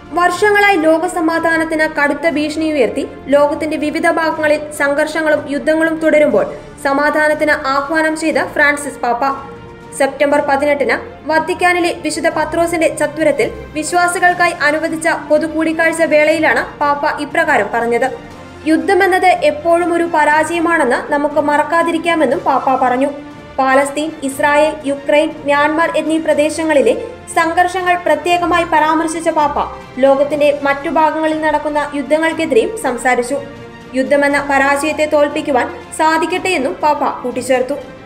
വർഷങ്ങളായി ലോക സമാധാനത്തിന് കടുത്ത ഭീഷണി ഉയർത്തി ലോകത്തിന്റെ വിവിധ ഭാഗങ്ങളിൽ സംഘർഷങ്ങളും യുദ്ധങ്ങളും തുടരുമ്പോൾ സമാധാനത്തിന് ആഹ്വാനം ചെയ്ത ഫ്രാൻസിസ് പാപ്പ സെപ്റ്റംബർ പതിനെട്ടിന് വത്തിക്കാനിലെ വിശുദ്ധ പത്രോസിന്റെ ചത്വരത്തിൽ വിശ്വാസികൾക്കായി അനുവദിച്ച പൊതുകൂടിക്കാഴ്ച വേളയിലാണ് പാപ്പ ഇപ്രകാരം പറഞ്ഞത് യുദ്ധമെന്നത് എപ്പോഴും ഒരു പരാജയമാണെന്ന് നമുക്ക് മറക്കാതിരിക്കാമെന്നും പാപ്പ പറഞ്ഞു പാലസ്തീൻ ഇസ്രായേൽ യുക്രൈൻ മ്യാൻമാർ എന്നീ പ്രദേശങ്ങളിലെ സംഘർഷങ്ങൾ പ്രത്യേകമായി പരാമർശിച്ച പാപ്പ ലോകത്തിന്റെ മറ്റു ഭാഗങ്ങളിൽ നടക്കുന്ന യുദ്ധങ്ങൾക്കെതിരെയും സംസാരിച്ചു യുദ്ധമെന്ന പരാജയത്തെ തോൽപ്പിക്കുവാൻ സാധിക്കട്ടെ എന്നും പാപ്പ കൂട്ടിച്ചേർത്തു